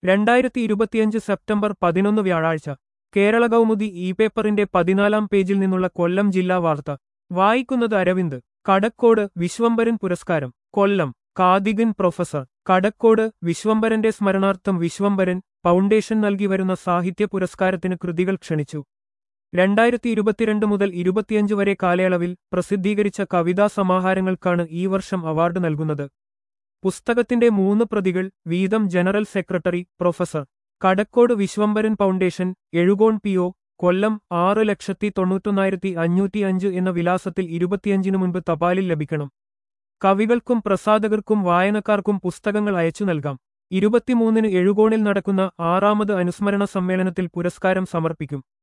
രണ്ടായിരത്തി ഇരുപത്തിയഞ്ച് സെപ്റ്റംബർ പതിനൊന്ന് വ്യാഴാഴ്ച കേരള കൗമുദി ഇ പേപ്പറിന്റെ പതിനാലാം പേജിൽ നിന്നുള്ള കൊല്ലം ജില്ലാ വാർത്ത വായിക്കുന്നത് അരവിന്ദ് കടക്കോട് വിശ്വംഭരൻ പുരസ്കാരം കൊല്ലം കാതികൻ പ്രൊഫസർ കടക്കോട് വിശ്വംഭരന്റെ സ്മരണാർത്ഥം വിശ്വംഭരൻ ഫൗണ്ടേഷൻ നൽകി വരുന്ന സാഹിത്യ പുരസ്കാരത്തിന് കൃതികൾ ക്ഷണിച്ചു രണ്ടായിരത്തി ഇരുപത്തിരണ്ട് മുതൽ ഇരുപത്തിയഞ്ച് വരെ കാലയളവിൽ പ്രസിദ്ധീകരിച്ച കവിതാ സമാഹാരങ്ങൾക്കാണ് ഈ വർഷം അവാർഡ് നൽകുന്നത് പുസ്തകത്തിന്റെ മൂന്ന് പ്രതികൾ വീതം general secretary professor Kadakkod Viswambharan foundation Ezhukone P O Kollam ആറ് ലക്ഷത്തി തൊണ്ണൂറ്റൊന്നായിരത്തി അഞ്ഞൂറ്റി അഞ്ച് എന്ന വിലാസത്തിൽ ഇരുപത്തിയഞ്ചിനു മുൻപ് തപാലിൽ ലഭിക്കണം കവികൾക്കും പ്രസാധകർക്കും വായനക്കാർക്കും പുസ്തകങ്ങൾ അയച്ചു നൽകാം ഇരുപത്തിമൂന്നിന് എഴുകോണിൽ നടക്കുന്ന ആറാമത് അനുസ്മരണ സമ്മേളനത്തിൽ പുരസ്കാരം സമർപ്പിക്കും